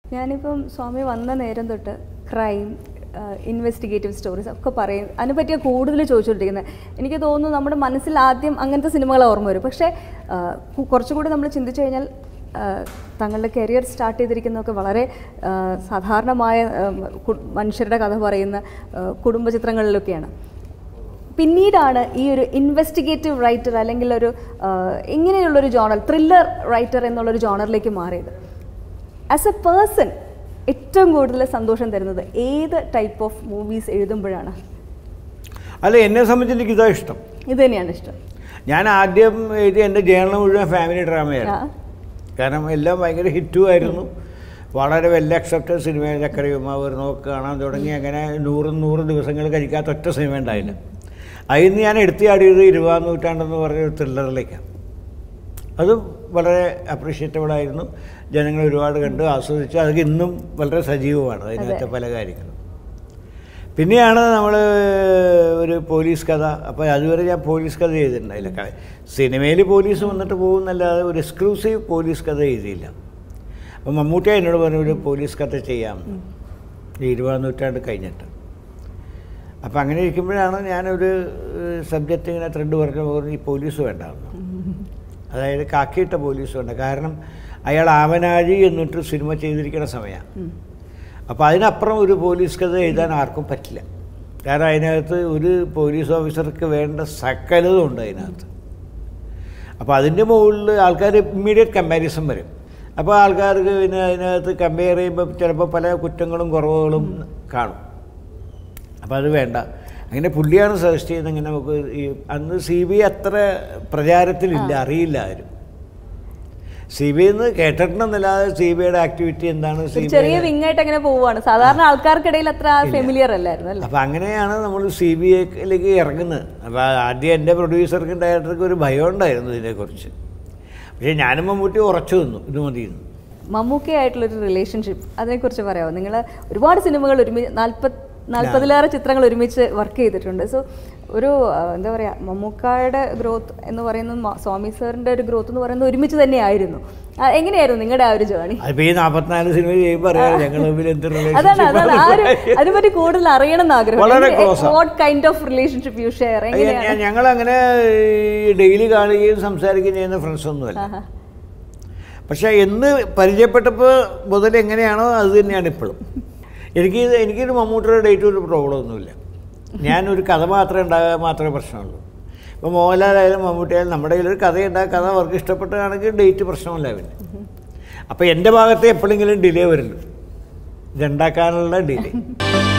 ഞാനിപ്പം സ്വാമി വന്ന നേരം തൊട്ട് ക്രൈം ഇൻവെസ്റ്റിഗേറ്റീവ് സ്റ്റോറീസ് ഒക്കെ പറയും അതിനെപ്പറ്റിയാണ് കൂടുതൽ ചോദിച്ചുകൊണ്ടിരിക്കുന്നത് എനിക്ക് തോന്നുന്നു നമ്മുടെ മനസ്സിൽ ആദ്യം അങ്ങനത്തെ സിനിമകൾ ഓർമ്മ വരും പക്ഷേ ആ, കു- കുറച്ചുകൂടി നമ്മൾ ചിന്തിച്ചു കഴിഞ്ഞാൽ ആ, തങ്ങളുടെ കരിയർ സ്റ്റാർട്ട് ചെയ്തിരിക്കുന്നതൊക്കെ വളരെ ആ, സാധാരണമായ ആ, കു- മനുഷ്യരുടെ കഥ പറയുന്ന ആ, കുടുംബ ചിത്രങ്ങളിലൊക്കെയാണ് പിന്നീടാണ് ഈ ഒരു ഇൻവെസ്റ്റിഗേറ്റീവ് റൈറ്റർ അല്ലെങ്കിൽ ഒരു ആ, ഇങ്ങനെയുള്ളൊരു ജോണർ ത്രില്ലർ റൈറ്റർ എന്നുള്ളൊരു ജോണറിലേക്ക് മാറിയത് ആസ് എ പേഴ്സൺ ഏറ്റവും കൂടുതൽ സന്തോഷം തരുന്നത് ഏത് ടൈപ്പ് ഓഫ് മൂവീസ് എഴുതുമ്പോഴാണ് അല്ല എന്നെ സംബന്ധിച്ച് എനിക്ക് ഇതാ ഇഷ്ടം ഇത് തന്നെയാണ് ഇഷ്ടം ഞാൻ ആദ്യം എഴുതി എൻ്റെ ജേണൽ മുഴുവൻ ഫാമിലി ആ, ഡ്രാമയായിരുന്നു കാരണം എല്ലാം ഭയങ്കര ഹിറ്റുമായിരുന്നു വളരെ വെൽ അക്സെപ്റ്റഡ് സിനിമ ചക്കര ഉമാവ് നോക്ക് കാണാൻ തുടങ്ങി അങ്ങനെ നൂറും നൂറ് ദിവസങ്ങൾ കഴിക്കാത്ത ഒറ്റ സിനിമ ഉണ്ടായില്ല അതിൽ നിന്ന് ഞാൻ എടുത്തിയാടിയത് ഇരുപതാം നൂറ്റാണ്ടെന്ന് പറഞ്ഞൊരു ത്രില്ലറിലേക്കാണ് അത് വളരെ അപ്രീഷിയേറ്റബിൾ ആയിരുന്നു ജനങ്ങൾ ഒരുപാട് കണ്ട് ആസ്വദിച്ചു അതൊക്കെ ഇന്നും വളരെ സജീവമാണ് അതിനകത്തെ പല കാര്യങ്ങളും പിന്നെയാണ് നമ്മൾ ഒരു പോലീസ് കഥ അപ്പോൾ അതുവരെ ഞാൻ പോലീസ് കഥ ചെയ്തിട്ടുണ്ടായില്ല സിനിമയിൽ പോലീസ് വന്നിട്ട് പോകുന്നല്ലാതെ ഒരു എക്സ്ക്ലൂസീവ് പോലീസ് കഥ എഴുതിയില്ല അപ്പം മമ്മൂട്ടി എന്നോട് പറഞ്ഞു ഒരു പോലീസ് കഥ ചെയ്യാം ഈ ഇരുപതാം നൂറ്റാണ്ട് കഴിഞ്ഞിട്ട് അപ്പം അങ്ങനെ ഇരിക്കുമ്പോഴാണ് ഞാനൊരു സബ്ജക്റ്റ് ഇങ്ങനെ ത്രെഡ് പറഞ്ഞു പറഞ്ഞു ഈ പോലീസ് വേണ്ടാന്ന് അതായത് കാക്കിയിട്ട പോലീസ് വേണ്ട കാരണം അയാൾ ആവനാഴി എന്നിട്ട് സിനിമ ചെയ്തിരിക്കുന്ന സമയമാണ് ഉം. അപ്പോൾ അതിനപ്പുറം ഒരു പോലീസ് കഥ എഴുതാൻ ആർക്കും പറ്റില്ല കാരണം അതിനകത്ത് ഒരു പോലീസ് ഓഫീസർക്ക് വേണ്ട സകലതും ഉണ്ട് അതിനകത്ത് അപ്പോൾ അതിൻ്റെ മുകളിൽ ആൾക്കാർ ഇമ്മീഡിയറ്റ് കമ്പാരിസൺ വരും അപ്പോൾ ആൾക്കാർക്ക് പിന്നെ അതിനകത്ത് കമ്പയർ ചെയ്യുമ്പോൾ ചിലപ്പോൾ പല കുറ്റങ്ങളും കുറവുകളും കാണും അപ്പോൾ അത് വേണ്ട അങ്ങനെ പുള്ളിയാണ് സജസ്റ്റ് ചെയ്യുന്നത് ഇങ്ങനെ നമുക്ക് ഈ അന്ന് സി ബി അത്ര പ്രചാരത്തിലില്ല അറിയില്ല ആരും സി ബി എന്ന് കേട്ടിട്ടുണ്ടെന്നല്ലാതെ സി ബിയുടെ ആക്ടിവിറ്റി എന്താണ് സി ഒരു ചെറിയ വിങ്ങായിട്ട് അങ്ങനെ പോവുകയാണ് സാധാരണ ആൾക്കാർക്കിടയിൽ അത്ര ഫെമിലിയർ അല്ലായിരുന്നു അല്ലേ അപ്പം അങ്ങനെയാണ് നമ്മൾ സി ബി ഐയിലേക്ക് ഇറങ്ങുന്നത് അപ്പോൾ ആദ്യം എൻ്റെ പ്രൊഡ്യൂസർക്കും ഡയറക്ടർക്കും ഒരു ഭയം ഉണ്ടായിരുന്നു ഇതിനെക്കുറിച്ച് പക്ഷേ ഞാനും മമ്മൂട്ടി ഉറച്ചു നിന്നു ഇത് മതിയെന്ന് മമ്മൂക്കയായിട്ടുള്ളൊരു റിലേഷൻഷിപ്പ് അതിനെക്കുറിച്ച് പറയാമോ നിങ്ങൾ ഒരുപാട് സിനിമകൾ ഒരുമിച്ച് നാൽപ്പത് നാൽപ്പതിലേറെ ചിത്രങ്ങൾ ഒരുമിച്ച് വർക്ക് ചെയ്തിട്ടുണ്ട് സോ ഒരു ആ, എന്താ പറയുക മമ്മൂക്കായുടെ ഗ്രോത്ത് എന്ന് പറയുന്നത് മ- സ്വാമി സാറിൻ്റെ ഒരു ഗ്രോത്ത് എന്ന് പറയുന്നത് ഒരുമിച്ച് തന്നെയായിരുന്നു ആ, എങ്ങനെയായിരുന്നു നിങ്ങളുടെ ആ ഒരു ജേണി അതിപ്പോൾ ഈ നാൽപ്പത്തിനാല് സിനിമ ചെയ്യുമ്പോൾ അറിയാം ഞങ്ങൾ തമ്മിൽ എന്ത് അതാണ് അതാണ് ആ ഒരു റിലേഷൻഷിപ്പ് അതിനെപ്പറ്റി കൂടുതൽ അറിയണം എന്ന് വളരെ ആഗ്രഹം close ആ. What kind of relationship you share എങ്ങനെയാണ് ഞങ്ങൾ അങ്ങനെ ഡെയിലി കാണുകയും സംസാരിക്കുകയും ചെയ്യുന്ന ഫ്രണ്ട്സ് ഒന്നുമല്ല ആഹാ. പക്ഷേ എന്ന് പരിചയപ്പെട്ടപ്പോൾ മുതൽ എങ്ങനെയാണോ അത് തന്നെയാണ് ഇപ്പോഴും എനിക്ക് ഇത് എനിക്കൊരു മമ്മൂട്ടിയുടെ ഡേറ്റ് ഒരു പ്രോബ്ലം ഒന്നുമില്ല ഞാനൊരു കഥ മാത്രമേ ഉണ്ടാകാൻ മാത്രമേ പ്രശ്നമുള്ളൂ ഇപ്പോൾ മോഹൻലാലായാലും മമ്മൂട്ടിയായാലും നമ്മുടെ കയ്യിൽ ഒരു കഥയുണ്ടാകും കഥ അവർക്ക് ഇഷ്ടപ്പെട്ടതാണെങ്കിൽ ഡേറ്റ് പ്രശ്നമില്ല പിന്നെ അപ്പോൾ എൻ്റെ ഭാഗത്ത് എപ്പോഴെങ്കിലും ഡിലേ വരുള്ളൂ ഇതുണ്ടാക്കാനുള്ള ഡിലേ